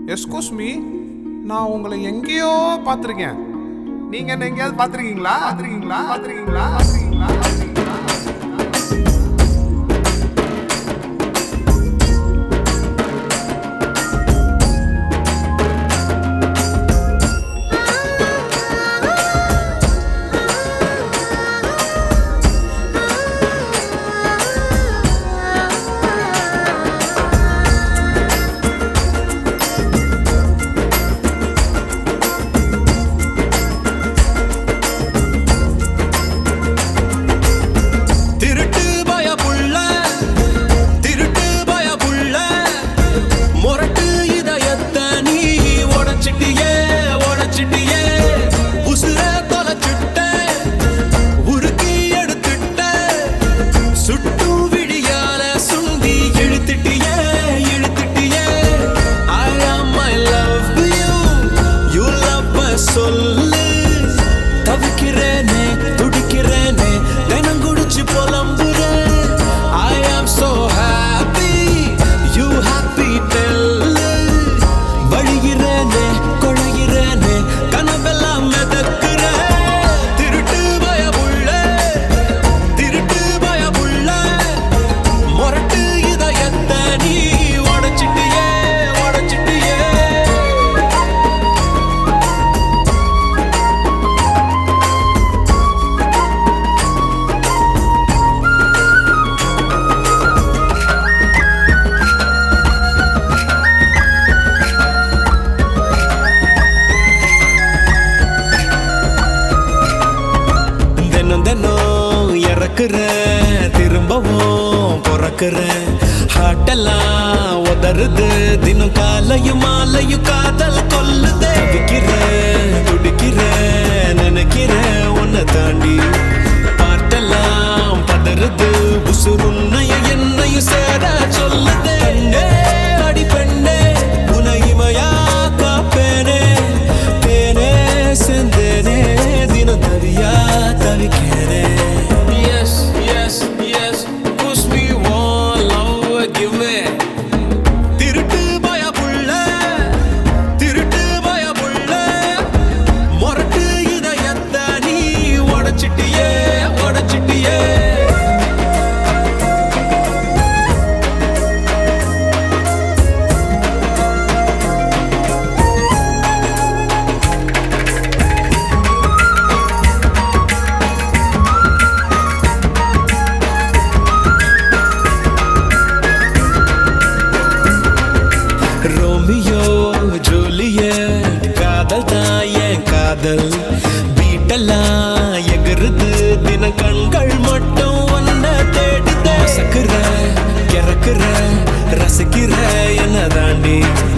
excuse me நான் உங்களை எங்கேயோ பார்த்துருக்கேன் நீங்க என்ன எங்கேயாவது பார்த்துருக்கீங்களா பார்த்துருக்கீங்களா பார்த்துருக்கீங்களா பார்த்துருக்கீங்களா திருட்டு பய புள்ள திருட்டு பய புள்ள முரட்டு இதயத்த நீ உடைச்சிட்டியே உடைச்சிட்டியே உசுர தொலைச்சிட்ட உருக்கி எடுத்துட்ட சுட்டு விழியால சுண்டி இழுத்துட்டியே இழுத்துட்டியே I am my love you you love my சொல்லு தவிக்கிறேனே துடிக்கிறேனே தினம் குடிச்சு புலம்புறேன் I am so happy you happy tell வழிகிறேனே கொழைகிறேனே கனவெல்லாம் மிதக்கிறேன் திருட்டு பயமுள்ள திருட்டு பயமுள்ள முரட்டு இதயத்தை நீ உடைச்சிட்டியே உடைச்சிட்டியே தினம் தினம் இறக்குறேன் திரும்பவும் பிறக்குறேன் ஹாட்டெல்லாம் உதறுது தினம் காலையும் மாலையும் காதல் கொல்லுது தவிக்கிறேன் துடிக்கிறேன் நினைக்கிறேன் உன்னை தாண்டி பாட்டெல்லாம் பதறுது உசுருன்னையும் என்னையும் சேர சொல்லுது பெண்ணே, அடி பெண்ணே உன்னை இமையா காப்பேனே தேனே செந்தேனே தினம் தவியா தவிக்கிறே Yes, yes, yes Push me one love give me திருட்டு பயமுள்ள திருட்டு பயமுள்ள முரட்டு இதயத்தை நீ உடைச்சிட்டியே உடைச்சிட்டியே ரோமியோ ஜூலியட் காதல் தான் என் காதல் வீட்டெல்லாம் எகிறுது தின கண்கள் மட்டும் ஒன்ன தேடுத சக்குற இறக்குற ரசிக்கிற என்ன தாண்டி